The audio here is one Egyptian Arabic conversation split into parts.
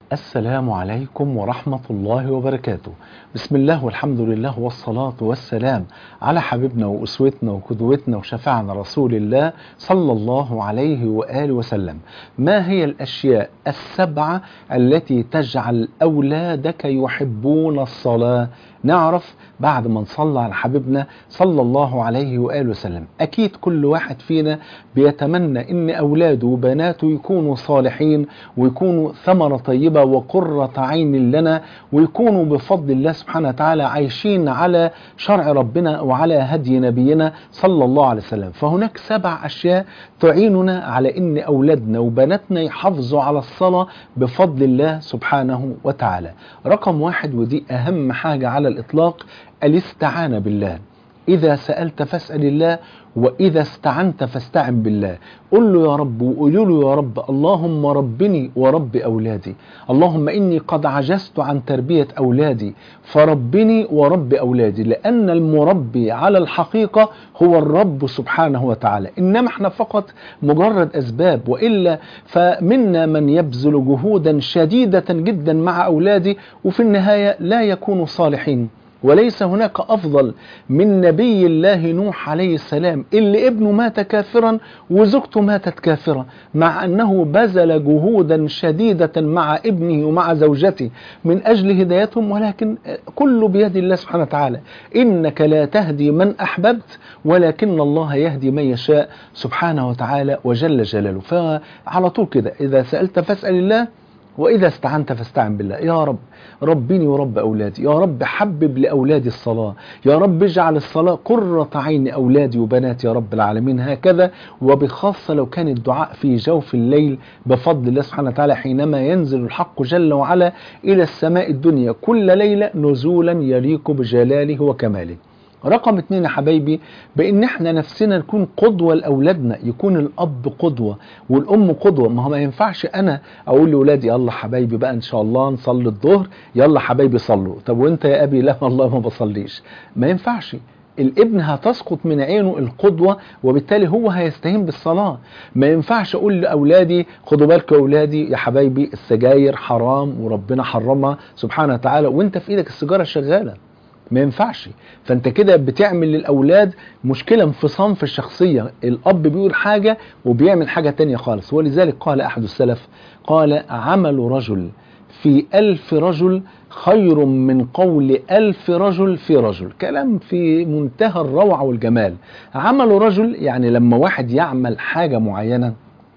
السلام عليكم ورحمة الله وبركاته بسم الله والحمد لله والصلاة والسلام على حبيبنا وأسوتنا وقدوتنا وشفعنا رسول الله صلى الله عليه وآله وسلم ما هي الأشياء السبعة التي تجعل أولادك يحبون الصلاة نعرف بعد ما نصلى على حبيبنا صلى الله عليه وآله وسلم أكيد كل واحد فينا بيتمنى إن أولاده وبناته يكونوا صالحين ويكونوا ثمرة طيبة وقرة عين لنا ويكونوا بفضل الله سبحانه وتعالى عايشين على شرع ربنا وعلى هدي نبينا صلى الله عليه وسلم فهناك سبع أشياء تعيننا على إن أولادنا وبناتنا يحافظوا على الصلاة بفضل الله سبحانه وتعالى رقم واحد ودي أهم حاجة على الإطلاق الاستعانة بالله إذا سألت فاسأل الله وإذا استعنت فاستعن بالله قل له يا رب وقولوا له يا رب اللهم ربني ورب أولادي اللهم إني قد عجزت عن تربية أولادي فربني ورب أولادي لأن المربي على الحقيقة هو الرب سبحانه وتعالى إنما احنا فقط مجرد أسباب وإلا فمنا من يبذل جهودا شديدة جدا مع أولادي وفي النهاية لا يكونوا صالحين وليس هناك أفضل من نبي الله نوح عليه السلام اللي ابنه مات كافرا وزوجته ماتت كافرة مع أنه بذل جهودا شديدة مع ابنه ومع زوجته من أجل هدايتهم ولكن كله بيد الله سبحانه وتعالى إنك لا تهدي من أحببت ولكن الله يهدي من يشاء سبحانه وتعالى وجل جلاله فعلى طول كده إذا سألت فاسأل الله وإذا استعنت فاستعن بالله يا رب ربني ورب أولادي يا رب حبب لأولادي الصلاة يا رب اجعل الصلاة قرة عين أولادي وبناتي يا رب العالمين هكذا وبخاصة لو كان الدعاء في جوف الليل بفضل الله سبحانه وتعالى حينما ينزل الحق جل وعلا إلى السماء الدنيا كل ليلة نزولا يليق بجلاله وكماله رقم اتنين يا حبايبي بان احنا نفسنا نكون قدوة لاولادنا يكون الاب قدوة والام قدوة ما هو ما ينفعش انا اقول لاولادي يلا حبايبي بقى ان شاء الله نصلي الظهر يلا حبايبي صلوا طب وانت يا ابي لا والله ما بصليش ما ينفعش الابن هتسقط من عينه القدوة وبالتالي هو هيستهين بالصلاة ما ينفعش اقول لاولادي خدوا بالكم يا اولادي يا حبايبي السجاير حرام وربنا حرمها سبحانه وتعالى وانت في ايدك السيجارة شغالة ما ينفعش فانت كده بتعمل للاولاد مشكله انفصام في الشخصيه الاب بيقول حاجه وبيعمل حاجه تانية خالص ولذلك قال احد السلف قال عمل رجل في ألف رجل خير من قول ألف رجل في رجل كلام في منتهى الروعة والجمال عمل رجل يعني لما واحد يعمل حاجة معينة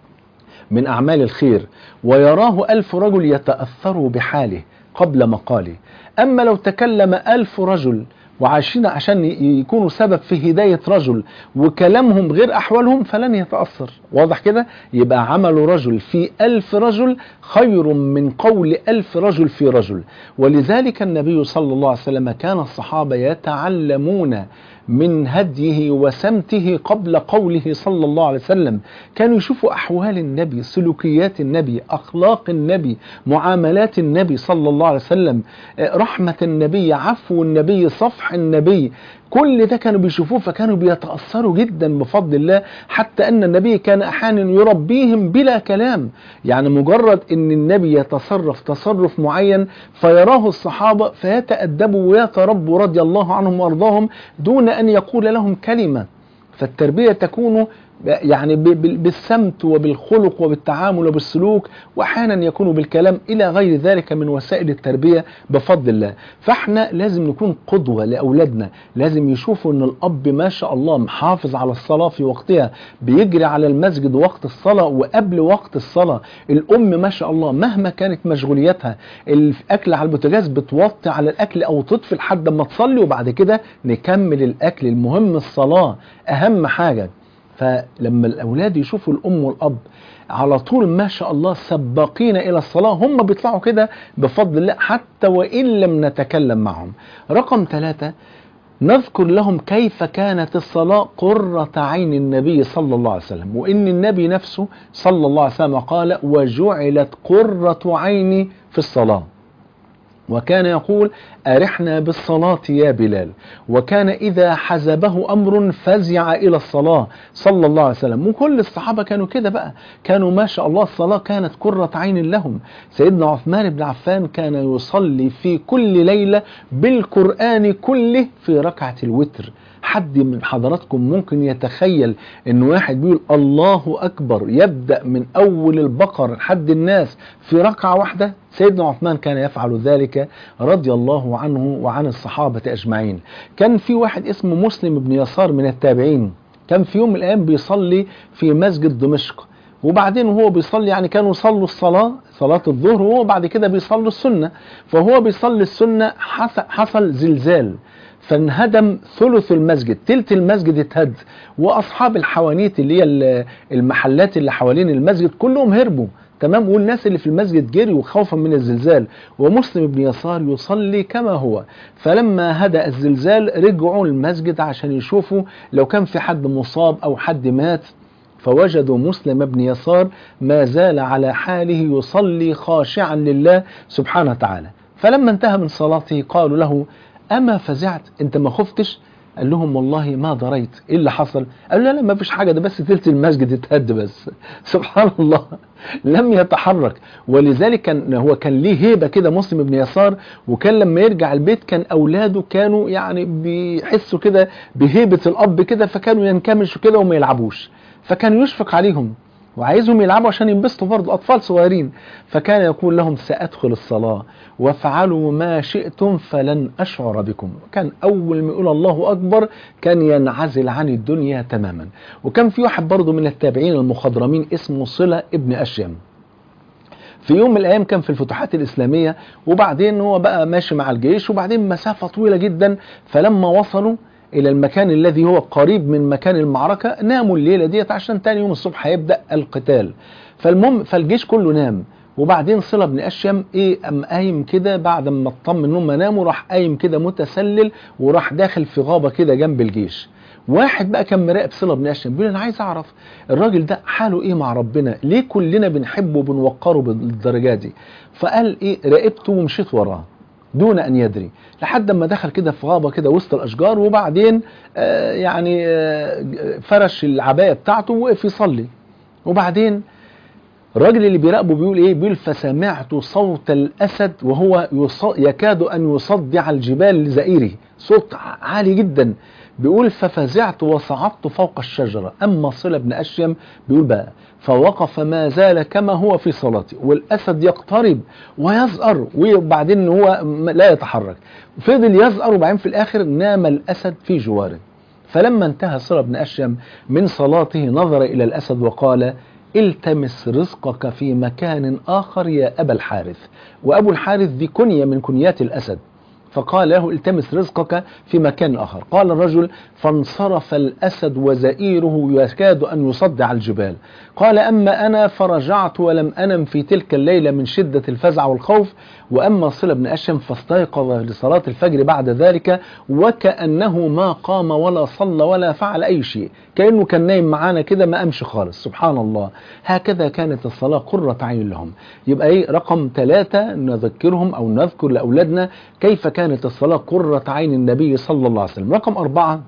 من أعمال الخير ويراه ألف رجل يتأثروا بحاله قبل مقاله أما لو تكلم ألف رجل وعايشين عشان يكونوا سبب في هداية رجل وكلامهم غير أحوالهم فلن يتأثر واضح كده يبقى عمل رجل في ألف رجل خير من قول ألف رجل في رجل ولذلك النبي صلى الله عليه وسلم كان الصحابة يتعلمون من هديه وسمته قبل قوله صلى الله عليه وسلم كانوا يشوفوا أحوال النبي سلوكيات النبي أخلاق النبي معاملات النبي صلى الله عليه وسلم رحمة النبي عفو النبي صفح النبي كل ده كانوا بيشوفوه فكانوا بيتأثروا جدا بفضل الله حتى أن النبي كان أحيانا يربيهم بلا كلام يعني مجرد أن النبي يتصرف تصرف معين فيراه الصحابة فيتأدبوا ويتربوا رضي الله عنهم وأرضاهم دون أن يقول لهم كلمة فالتربية تكون يعني بالسمت وبالخلق وبالتعامل وبالسلوك واحيانا يكون بالكلام الى غير ذلك من وسائل التربيه بفضل الله فاحنا لازم نكون قدوه لاولادنا لازم يشوفوا ان الاب ما شاء الله محافظ على الصلاه في وقتها بيجري على المسجد وقت الصلاه وقبل وقت الصلاه الام ما شاء الله مهما كانت مشغولياتها الاكل على البوتاجاز بتوطي على الاكل او تطفي لحد ما تصلي وبعد كده نكمل الاكل المهم الصلاه اهم حاجه فلما الأولاد يشوفوا الأم والأب على طول ما شاء الله سباقين إلى الصلاة هم بيطلعوا كده بفضل الله حتى وإن لم نتكلم معهم رقم ثلاثة نذكر لهم كيف كانت الصلاة قرة عين النبي صلى الله عليه وسلم وإن النبي نفسه صلى الله عليه وسلم قال وجعلت قرة عيني في الصلاة وكان يقول أرحنا بالصلاة يا بلال وكان إذا حزبه أمر فزع إلى الصلاة صلى الله عليه وسلم وكل الصحابة كانوا كده بقى كانوا ما شاء الله الصلاة كانت قرة عين لهم سيدنا عثمان بن عفان كان يصلي في كل ليلة بالقرآن كله في ركعة الوتر حد من حضراتكم ممكن يتخيل ان واحد بيقول الله اكبر يبدا من اول البقر لحد الناس في ركعه واحده سيدنا عثمان كان يفعل ذلك رضي الله عنه وعن الصحابه اجمعين كان في واحد اسمه مسلم بن يسار من التابعين كان في يوم من الايام بيصلي في مسجد دمشق وبعدين وهو بيصلي يعني كانوا يصلوا الصلاة صلاة الظهر وهو بعد كده بيصلوا السنة فهو بيصلي السنة حصل زلزال فانهدم ثلث المسجد تلت المسجد اتهد واصحاب الحوانيت اللي هي المحلات اللي حوالين المسجد كلهم هربوا تمام والناس اللي في المسجد جريوا خوفا من الزلزال ومسلم بن يسار يصلي كما هو فلما هدأ الزلزال رجعوا المسجد عشان يشوفوا لو كان في حد مصاب او حد مات فوجدوا مسلم بن يسار ما زال على حاله يصلي خاشعا لله سبحانه وتعالى فلما انتهى من صلاته قالوا له أما فزعت أنت ما خفتش قال لهم والله ما دريت ايه اللي حصل قالوا لا لا ما فيش حاجه ده بس تلت المسجد اتهد بس سبحان الله لم يتحرك ولذلك كان هو كان ليه هيبه كده مسلم بن يسار وكان لما يرجع البيت كان اولاده كانوا يعني بيحسوا كده بهيبه الاب كده فكانوا ينكمشوا كده وما يلعبوش فكان يشفق عليهم وعايزهم يلعبوا عشان ينبسطوا برضه أطفال صغيرين فكان يقول لهم سأدخل الصلاة وافعلوا ما شئتم فلن أشعر بكم كان أول ما يقول الله أكبر كان ينعزل عن الدنيا تماما وكان في واحد برضه من التابعين المخضرمين اسمه صلة ابن أشيم في يوم من الايام كان في الفتوحات الاسلاميه وبعدين هو بقى ماشي مع الجيش وبعدين مسافه طويله جدا فلما وصلوا الى المكان الذي هو قريب من مكان المعركة ناموا الليلة ديت عشان تاني يوم الصبح هيبدأ القتال فالمهم فالجيش كله نام وبعدين صلة بن أشيم ايه قام قايم كده بعد ما اطمن ان هم ناموا راح قايم كده متسلل وراح داخل في غابة كده جنب الجيش واحد بقى كان مراقب صلة بن أشيم بيقول انا عايز اعرف الراجل ده حاله ايه مع ربنا ليه كلنا بنحبه وبنوقره بالدرجة دي فقال ايه راقبته ومشيت وراه دون ان يدري لحد ما دخل كده في غابه كده وسط الاشجار وبعدين آه يعني آه فرش العبايه بتاعته ووقف يصلي وبعدين الراجل اللي بيراقبه بيقول ايه بيقول فسمعت صوت الاسد وهو يكاد ان يصدع الجبال لزئيره صوت عالي جدا بيقول ففزعت وصعدت فوق الشجرة أما صلة بن أشيم بيقول بقى فوقف ما زال كما هو في صلاته والأسد يقترب ويزأر وبعدين هو لا يتحرك فضل يزأر وبعدين في الآخر نام الأسد في جواره فلما انتهى صلة بن أشيم من صلاته نظر إلى الأسد وقال التمس رزقك في مكان آخر يا أبا الحارث وأبو الحارث دي كنية من كنيات الأسد فقال له التمس رزقك في مكان آخر قال الرجل فانصرف الأسد وزئيره يكاد أن يصدع الجبال قال أما أنا فرجعت ولم أنم في تلك الليلة من شدة الفزع والخوف وأما صلة بن أشم فاستيقظ لصلاة الفجر بعد ذلك وكأنه ما قام ولا صلى ولا فعل أي شيء كأنه كان نايم معانا كده ما أمشي خالص سبحان الله هكذا كانت الصلاة قرة عين لهم يبقى إيه رقم ثلاثة نذكرهم أو نذكر لأولادنا كيف كانت الصلاة قرة عين النبي صلى الله عليه وسلم رقم أربعة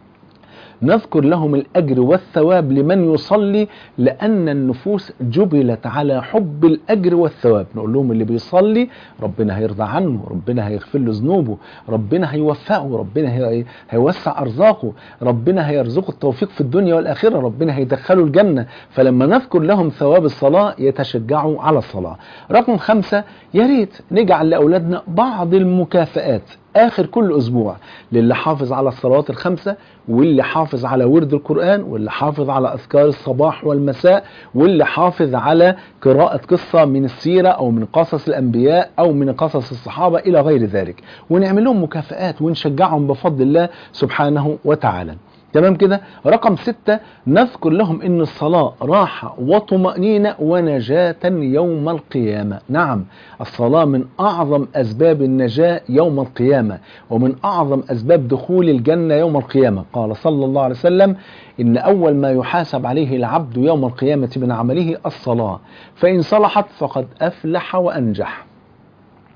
نذكر لهم الأجر والثواب لمن يصلي لأن النفوس جبلت على حب الأجر والثواب نقول لهم اللي بيصلي ربنا هيرضى عنه ربنا هيغفر له ذنوبه ربنا هيوفقه ربنا هي... هيوسع أرزاقه ربنا هيرزقه التوفيق في الدنيا والآخرة ربنا هيدخله الجنة فلما نذكر لهم ثواب الصلاة يتشجعوا على الصلاة رقم خمسة يا ريت نجعل لأولادنا بعض المكافآت آخر كل أسبوع للي حافظ على الصلوات الخمسة واللي حافظ على ورد القرآن واللي حافظ على أذكار الصباح والمساء واللي حافظ على قراءة قصة من السيرة أو من قصص الأنبياء أو من قصص الصحابة إلى غير ذلك ونعمل لهم مكافآت ونشجعهم بفضل الله سبحانه وتعالى تمام كده رقم ستة نذكر لهم ان الصلاة راحة وطمأنينة ونجاة يوم القيامة نعم الصلاة من اعظم اسباب النجاة يوم القيامة ومن اعظم اسباب دخول الجنة يوم القيامة قال صلى الله عليه وسلم ان اول ما يحاسب عليه العبد يوم القيامة من عمله الصلاة فان صلحت فقد افلح وانجح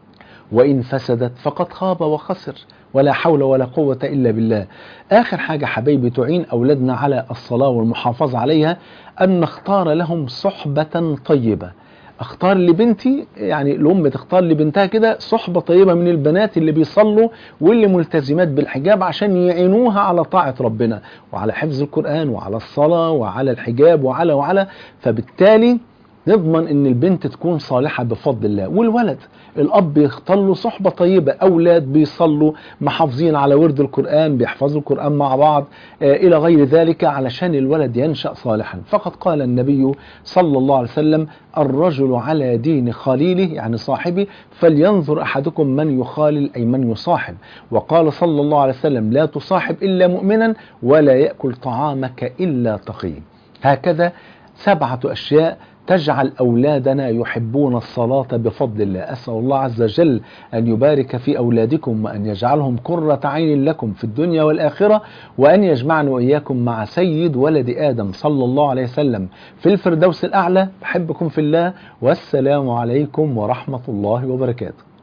وإن فسدت فقد خاب وخسر ولا حول ولا قوة إلا بالله آخر حاجة حبايبي تعين أولادنا على الصلاة والمحافظة عليها أن نختار لهم صحبة طيبة اختار لبنتي يعني الام تختار لبنتها كده صحبه طيبه من البنات اللي بيصلوا واللي ملتزمات بالحجاب عشان يعينوها على طاعه ربنا وعلى حفظ القران وعلى الصلاه وعلى الحجاب وعلى وعلى فبالتالي نضمن ان البنت تكون صالحه بفضل الله والولد الاب يختار له صحبه طيبه اولاد بيصلوا محافظين على ورد القران بيحفظوا القران مع بعض آه الى غير ذلك علشان الولد ينشا صالحا فقد قال النبي صلى الله عليه وسلم الرجل على دين خليله يعني صاحبه فلينظر احدكم من يخالل اي من يصاحب وقال صلى الله عليه وسلم لا تصاحب الا مؤمنا ولا ياكل طعامك الا تقي هكذا سبعه اشياء تجعل أولادنا يحبون الصلاة بفضل الله أسأل الله عز وجل أن يبارك في أولادكم وأن يجعلهم قرة عين لكم في الدنيا والآخرة وأن يجمعنا وإياكم مع سيد ولد آدم صلى الله عليه وسلم في الفردوس الأعلى بحبكم في الله والسلام عليكم ورحمة الله وبركاته